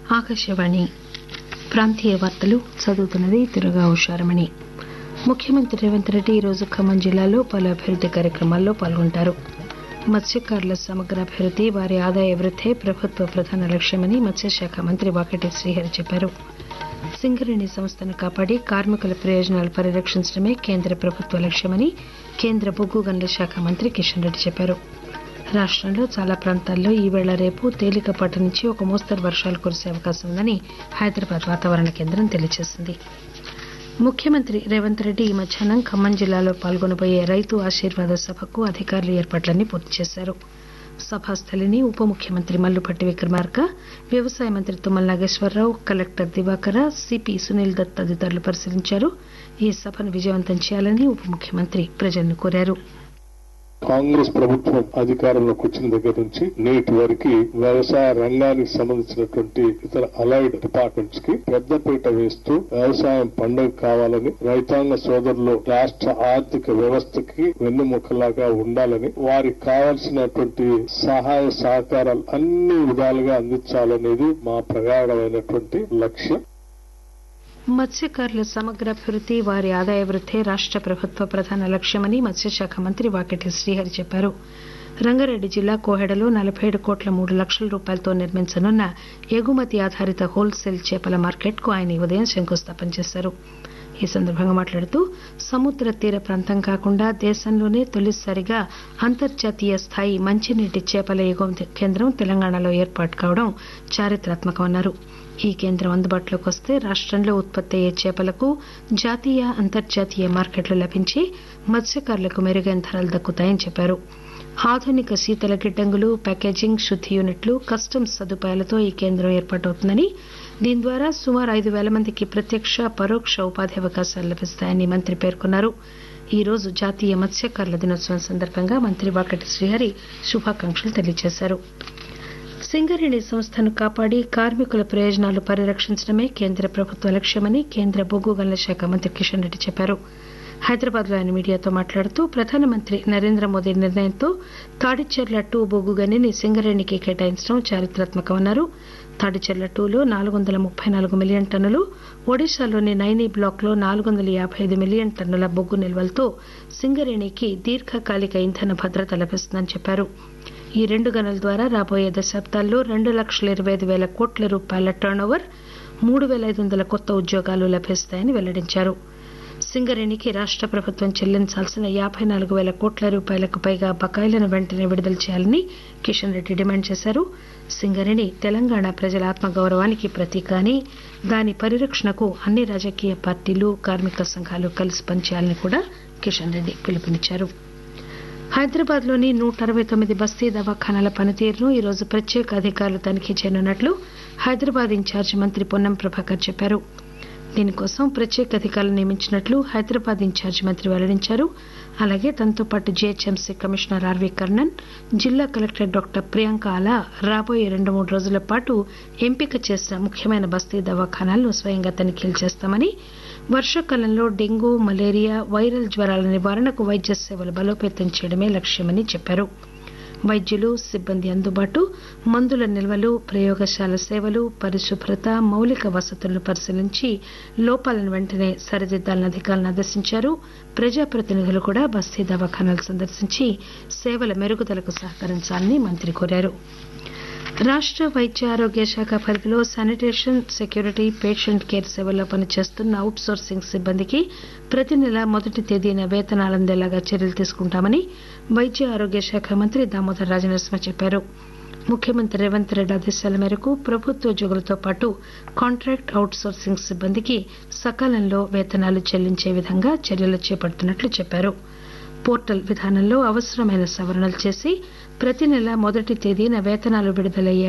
ఆకాశవాణి ప్రాంతీయ వార్తలు చదువుతున్నది తిరుగా ఉషారమణి ముఖ్యమంత్రి రేవంత్ రెడ్డి ఈరోజు ఖమ్మం జిల్లాలో పలు అభివృద్ది కార్యక్రమాల్లో పాల్గొంటారు మత్స్యకారుల సమగ్రాభివృద్ది వారి ఆదాయ వృద్దే ప్రభుత్వ ప్రధాన లక్ష్యమని మత్స్యశాఖ మంత్రి వాకటి శ్రీహరి చెప్పారు సింగరేణి సంస్థను కాపాడి కార్మికుల ప్రయోజనాలు పరిరక్షించడమే కేంద్ర ప్రభుత్వ లక్ష్యమని కేంద్ర బొగ్గు గనుల శాఖ మంత్రి కిషన్ రెడ్డి చెప్పారు రాష్టంలో చాలా ప్రాంతాల్లో ఈవేళ రేపు తేలికపాటి నుంచి ఒక మోస్తరు వర్షాలు కురిసే అవకాశం ఉందని హైదరాబాద్ వాతావరణ కేంద్రం తెలియజేసింది ముఖ్యమంత్రి రేవంత్ రెడ్డి ఈ మధ్యాహ్నం ఖమ్మం జిల్లాలో పాల్గొనబోయే రైతు ఆశీర్వాద సభకు అధికారులు ఏర్పాట్లన్నీ పూర్తి చేశారు సభాస్థలిని ఉప ముఖ్యమంత్రి మల్లుపట్టి విక్రమార్క వ్యవసాయ మంత్రి తుమ్మల నాగేశ్వరరావు కలెక్టర్ దివాకర సిపి సునీల్ దత్ తదితరులు పరిశీలించారు ఈ సభను విజయవంతం చేయాలని ఉప ముఖ్యమంత్రి ప్రజలను కోరారు కాంగ్రెస్ ప్రభుత్వం అధికారంలోకి వచ్చిన దగ్గర నుంచి నేటి వరకు వ్యవసాయ రంగానికి సంబంధించినటువంటి ఇతర అలైడ్ డిపార్ట్మెంట్స్ కి పెద్దపీట వేస్తూ వ్యవసాయం పండుగ కావాలని రైతాంగ సోదరులు రాష్ట్ర ఆర్థిక వ్యవస్థకి వెన్నుముకలాగా ఉండాలని వారికి కావాల్సినటువంటి సహాయ సహకారాలు అన్ని విధాలుగా అందించాలనేది మా ప్రగాఢమైనటువంటి లక్ష్యం మత్స్యకారుల సమగ్రాభివృద్ది వారి ఆదాయ వృద్దే రాష్ట ప్రభుత్వ ప్రధాన లక్ష్యమని మత్స్యశాఖ మంత్రి వాకటి శ్రీహరి చెప్పారు రంగారెడ్డి జిల్లా కోహెడలో నలబై ఏడు కోట్ల మూడు లక్షల రూపాయలతో నిర్మించనున్న ఎగుమతి ఆధారిత హోల్సేల్ చేపల మార్కెట్ కు ఆయన ఈ ఉదయం శంకుస్థాపన చేశారు ఈ సందర్భంగా మాట్లాడుతూ సముద్ర తీర ప్రాంతం కాకుండా దేశంలోనే తొలిసారిగా అంతర్జాతీయ స్థాయి మంచినీటి చేపల ఎగుమతి కేంద్రం తెలంగాణలో ఏర్పాటు కావడం చారిత్రాత్మకమన్నారు ఈ కేంద్రం అందుబాటులోకి వస్తే రాష్టంలో ఉత్పత్తి అయ్యే చేపలకు జాతీయ అంతర్జాతీయ మార్కెట్లు లభించి మత్స్యకారులకు మెరుగైన ధరలు దక్కుతాయని చెప్పారు ఆధునిక శీతల గిడ్డంగులు ప్యాకేజింగ్ శుద్ది యూనిట్లు కస్టమ్స్ సదుపాయాలతో ఈ కేంద్రం ఏర్పాటవుతుందని దీని ద్వారా సుమారు ఐదు పేల మందికి ప్రత్యక్ష పరోక్ష ఉపాధి అవకాశాలు లభిస్తాయని మంత్రి పేర్కొన్నారు ఈ రోజు జాతీయ మత్స్యకారుల దినోత్సవం సందర్భంగా మంత్రి వాకటి శ్రీహరి శుభాకాంక్షలు తెలియజేశారు సింగరేణి సంస్థను కాపాడి కార్మికుల ప్రయోజనాలు పరిరక్షించడమే కేంద్ర ప్రభుత్వ లక్ష్యమని కేంద్ర బొగ్గు గనుల శాఖ మంత్రి కిషన్ రెడ్డి చెప్పారు హైదరాబాద్ లో ఆయన మీడియాతో మాట్లాడుతూ ప్రధానమంత్రి నరేంద్ర మోదీ నిర్ణయంతో తాడిచెర్ల టూ బొగ్గు గనిని సింగరేణికి కేటాయించడం చారిత్రాత్మకమన్నారు తాడిచెర్ల టూలో నాలుగు వందల ముప్పై నాలుగు మిలియన్ టన్నులు ఒడిశాలోని నైనీ బ్లాక్ లో నాలుగు వందల యాబై ఐదు మిలియన్ టన్నుల బొగ్గు నిల్వలతో సింగరేణికి దీర్ఘకాలిక ఇంధన భద్రత లభిస్తుందని చెప్పారు ఈ రెండు గనుల ద్వారా రాబోయే దశాబ్దాల్లో రెండు లక్షల ఇరవై ఐదు వేల కోట్ల రూపాయల టర్నోవర్ మూడు పేల ఐదు వందల కొత్త ఉద్యోగాలు లభిస్తాయని వెల్లడించారు సింగరేణికి రాష్ట ప్రభుత్వం చెల్లించాల్సిన యాబై నాలుగు పేల కోట్ల రూపాయలకు పైగా బకాయిలను వెంటనే విడుదల చేయాలని కిషన్ రెడ్డి డిమాండ్ చేశారు సింగరేణి తెలంగాణ ప్రజల ఆత్మగౌరవానికి ప్రతీక అని దాని పరిరక్షణకు అన్ని రాజకీయ పార్టీలు కార్మిక సంఘాలు కలిసి పనిచేయాలని కూడా కిషన్ రెడ్డి పిలుపునిచ్చారు హైదరాబాద్ లోని నూట అరవై తొమ్మిది బస్తీ దవాఖానాల పనితీరును ఈరోజు ప్రత్యేక అధికారులు తనిఖీ చేయనున్నట్లు హైదరాబాద్ ఇన్ఛార్జి మంత్రి పొన్నం ప్రభాకర్ చెప్పారు దీనికోసం ప్రత్యేక అధికారులు నియమించినట్లు హైదరాబాద్ ఇన్ఛార్జి మంత్రి వెల్లడించారు అలాగే తనతో పాటు జీహెచ్ఎంసీ కమిషనర్ ఆర్వీ కర్ణన్ జిల్లా కలెక్టర్ డాక్టర్ ప్రియాంక ఆలా రాబోయే రెండు మూడు రోజుల పాటు ఎంపిక చేసిన ముఖ్యమైన బస్తీ దవాఖానాలను స్వయంగా తనిఖీలు చేస్తామని వర్షాకాలంలో డెంగూ మలేరియా వైరల్ జ్వరాల నివారణకు వైద్య సేవలు బలోపేతం చేయడమే లక్ష్యమని చెప్పారు వైద్యులు సిబ్బంది అందుబాటు మందుల నిల్వలు ప్రయోగశాల సేవలు పరిశుభ్రత మౌలిక వసతులను పరిశీలించి లోపాలను వెంటనే సరిదిద్దాలని అధికారులను ఆదేశించారు ప్రజాప్రతినిధులు కూడా బస్తీ దవాఖానాలు సందర్శించి సేవల మెరుగుదలకు సహకరించాలని మంత్రి కోరారు రాష్ట వైద్య ఆరోగ్య శాఖ పరిధిలో శానిటేషన్ సెక్యూరిటీ పేషెంట్ కేర్ సేవల్లో పనిచేస్తున్న అవుట్ సోర్సింగ్ సిబ్బందికి ప్రతి నెల మొదటి తేదీన వేతనాలు అందేలాగా చర్యలు తీసుకుంటామని వైద్య ఆరోగ్య శాఖ మంత్రి దామోదర్ రాజనరసింహ చెప్పారు ముఖ్యమంత్రి రేవంత్ రెడ్డి ఆదేశాల మేరకు ప్రభుత్వోద్యోగులతో పాటు కాంట్రాక్ట్ అవుట్ సోర్సింగ్ సిబ్బందికి సకాలంలో వేతనాలు చెల్లించే విధంగా చర్యలు చేపడుతున్నట్లు చెప్పారు పోర్టల్ విధానంలో అవసరమైన సవరణలు చేసి ప్రతి నెల మొదటి తేదీన వేతనాలు విడుదలయ్యే